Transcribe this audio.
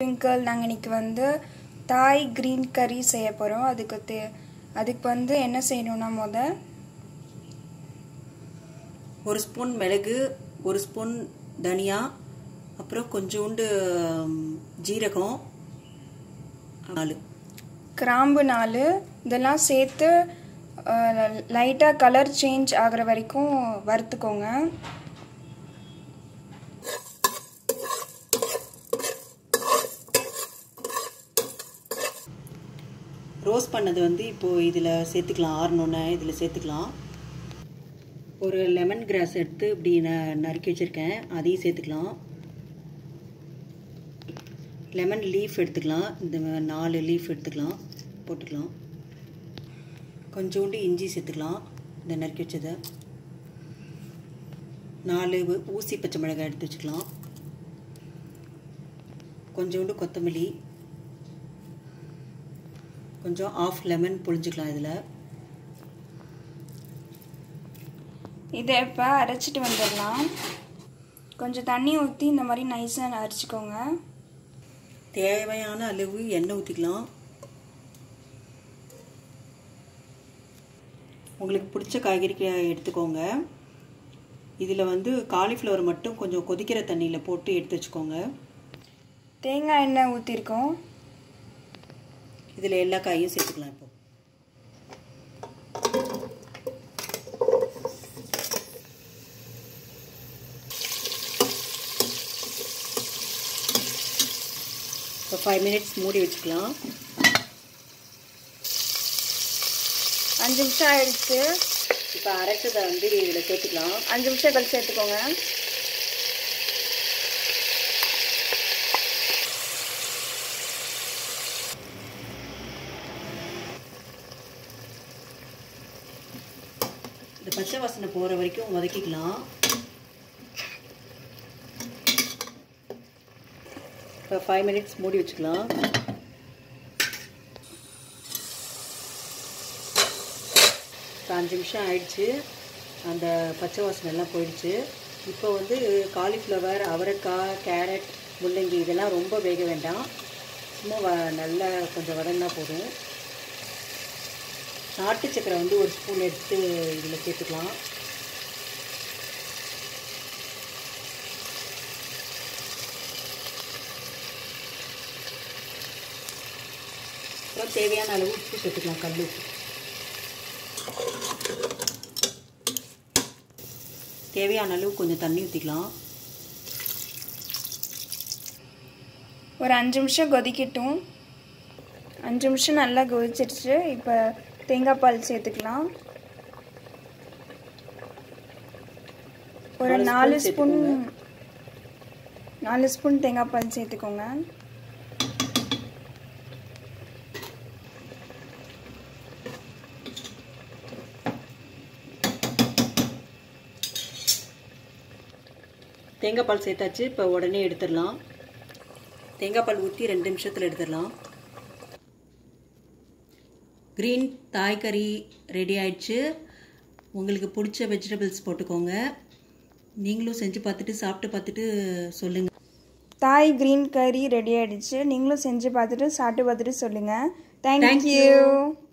twinkle நாங்கள் இன்னைக்கு வந்து தாய் க்ரீன் கறி செய்ய போகிறோம் அதுக்கு தே அதுக்கு வந்து என்ன செய்யணும்னா முத ஒரு ஸ்பூன் மிளகு ஒரு ஸ்பூன் தனியா அப்புறம் கொஞ்சோண்டு ம், ஜீரகம் நாலு கிராம்பு நாலு இதெல்லாம் சேர்த்து லைட்டாக கலர் சேஞ்ச் ஆகிற வரைக்கும் வறுத்துக்கோங்க ரோஸ்ட் பண்ணது வந்து இப்போது இதில் சேர்த்துக்கலாம் ஆறணுன்னு இதில் சேர்த்துக்கலாம் ஒரு லெமன் கிராஸ் எடுத்து இப்படி ந நறுக்கி வச்சுருக்கேன் அதையும் சேர்த்துக்கலாம் லெமன் லீஃப் எடுத்துக்கலாம் இந்த நாலு லீஃப் எடுத்துக்கலாம் போட்டுக்கலாம் கொஞ்சோண்டு இஞ்சி சேர்த்துக்கலாம் இந்த நறுக்கி வச்சதை நாலு ஊ- ஊசி பச்சை மிளகாய் எடுத்து வச்சுக்கலாம் கொஞ்சோண்டு கொத்தமல்லி கொஞ்சம் ஆஃப் லெமன் புழிஞ்சுக்கலாம் இதில் இதை இப்போ அரைச்சிட்டு வந்துடலாம் கொஞ்சம் தண்ணி ஊற்றி இந்த மாதிரி நைஸாக அரைச்சிக்கோங்க தேவையான அளவு எண்ணெய் ஊற்றிக்கலாம் உங்களுக்கு பிடிச்ச காய்கறிக்கு எடுத்துக்கோங்க இதில் வந்து காலிஃப்ளவர் மட்டும் கொஞ்சம் கொதிக்கிற தண்ணியில் போட்டு எடுத்து வச்சுக்கோங்க தேங்காய் எண்ணெய் ஊற்றிருக்கோம் இதில் எல்லா காயும் சேர்த்துக்கலாம் இப்போ இப்போ ஃபைவ் மினிட்ஸ் மூடி வச்சுக்கலாம் அஞ்சு நிமிஷம் ஆயிடுச்சு இப்போ அரைச்சதை வந்து இதில் சேர்த்துக்கலாம் அஞ்சு நிமிஷம் கழிச்சு சேர்த்துக்கோங்க இந்த பச்சை வாசனை போகிற வரைக்கும் வதக்கிக்கலாம் இப்போ ஃபைவ் மினிட்ஸ் மூடி வச்சுக்கலாம் இப்போ அஞ்சு நிமிஷம் ஆயிடுச்சு அந்த பச்சை வாசனை எல்லாம் போயிடுச்சு இப்போ வந்து காலிஃப்ளவர் அவரைக்காய் கேரட் முள்ளங்கி இதெல்லாம் ரொம்ப வேக வேண்டாம் சும்மா வ நல்லா கொஞ்சம் வதங்கினா போதும் நாட்டு சக்கரை வந்து ஒரு ஸ்பூன் எடுத்து இதில் சேர்த்துக்கலாம் அப்புறம் தேவையான அளவு உப்பு சேர்த்துக்கலாம் கல் உப்பு தேவையான அளவு கொஞ்சம் தண்ணி ஊற்றிக்கலாம் ஒரு அஞ்சு நிமிஷம் கொதிக்கட்டும் அஞ்சு நிமிஷம் நல்லா கொதிச்சிருச்சு இப்போ தேங்காய் பால் சேர்த்துக்கலாம் ஒரு நாலு ஸ்பூன் நாலு ஸ்பூன் தேங்காய் பால் சேர்த்துக்கோங்க தேங்காய் பால் சேர்த்தாச்சு இப்போ உடனே எடுத்துடலாம் தேங்காய் பால் ஊற்றி ரெண்டு நிமிஷத்தில் எடுத்துடலாம் க்ரீன் தாய்கறி ரெடி ஆயிடுச்சு உங்களுக்கு பிடிச்ச வெஜிடபிள்ஸ் போட்டுக்கோங்க நீங்களும் செஞ்சு பார்த்துட்டு சாப்பிட்டு பார்த்துட்டு சொல்லுங்கள் தாய் க்ரீன் கறி ரெடி ஆயிடுச்சு நீங்களும் செஞ்சு பார்த்துட்டு சாப்பிட்டு பார்த்துட்டு சொல்லுங்கள் Thank தேங்க்யூ